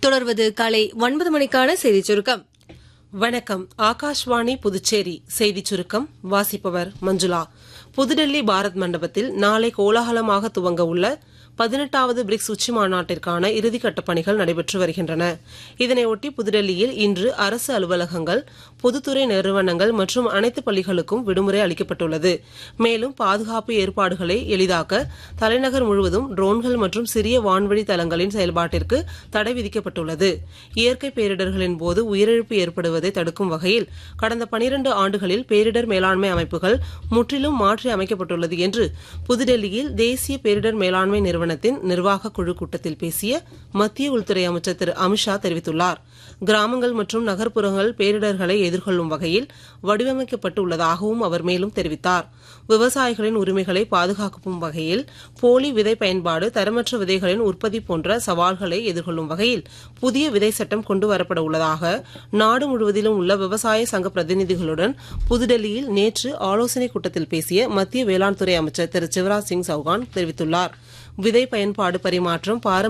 தொடர்வது காலை ஒன்பது மணிக்கான செய்திச் சுருக்கம் வணக்கம் ஆகாஷ்வாணி புதுச்சேரி செய்திச் சுருக்கம் வாசிப்பவர் மஞ்சுளா புதுடெல்லி பாரத் மண்டபத்தில் நாளை கோலாகலமாக துவங்க உள்ள பதினெட்டாவது பிரிக்ஸ் உச்சி மாநாட்டிற்கான இறுதிக்கட்ட பணிகள் நடைபெற்று வருகின்றன இதனையொட்டி புதுடெல்லியில் இன்று அரசு அலுவலகங்கள் பொதுத்துறை நிறுவனங்கள் மற்றும் அனைத்து பள்ளிகளுக்கும் விடுமுறை அளிக்கப்பட்டுள்ளது மேலும் பாதுகாப்பு ஏற்பாடுகளை எளிதாக்க தலைநகர் முழுவதும் ட்ரோன்கள் மற்றும் சிறிய வான்வழி தளங்களின் செயல்பாட்டிற்கு தடை விதிக்கப்பட்டுள்ளது இயற்கை பேரிடர்களின் போது உயிரிழப்பு ஏற்படுவதை தடுக்கும் வகையில் கடந்த பனிரண்டு ஆண்டுகளில் பேரிடர் மேலாண்மை அமைப்புகள் முற்றிலும் மாற்றி அமைக்கப்பட்டுள்ளது என்று புதுடெல்லியில் தேசிய பேரிடர் மேலாண்மை நிறுவனத்தின் நிர்வாக குழு கூட்டத்தில் பேசிய மத்திய உள்துறை அமைச்சர் திரு அமித்ஷா தெரிவித்துள்ளார் கிராமங்கள் மற்றும் நகர்ப்புறங்கள் பேரிடர்களை எதிர்கொள்ளும் வகையில் வடிவமைக்கப்பட்டுள்ளதாகவும் அவர் மேலும் தெரிவித்தார் விவசாயிகளின் உரிமைகளை பாதுகாக்கும் வகையில் போலி விதை பயன்பாடு தரமற்ற விதைகளின் உற்பத்தி போன்ற சவால்களை எதிர்கொள்ளும் வகையில் புதிய விதை சட்டம் கொண்டு வரப்பட உள்ளதாக நாடு முழுவதிலும் உள்ள விவசாய சங்க பிரதிநிதிகளுடன் புதுடெல்லியில் நேற்று ஆலோசனைக் கூட்டத்தில் பேசிய மத்திய வேளாண் துறை அமைச்சர் திரு சிவராஜ் சிங் சௌகான் தெரிவித்துள்ளார் விதை பயன்பாடு பரிமாற்றம் பாரம்பரிய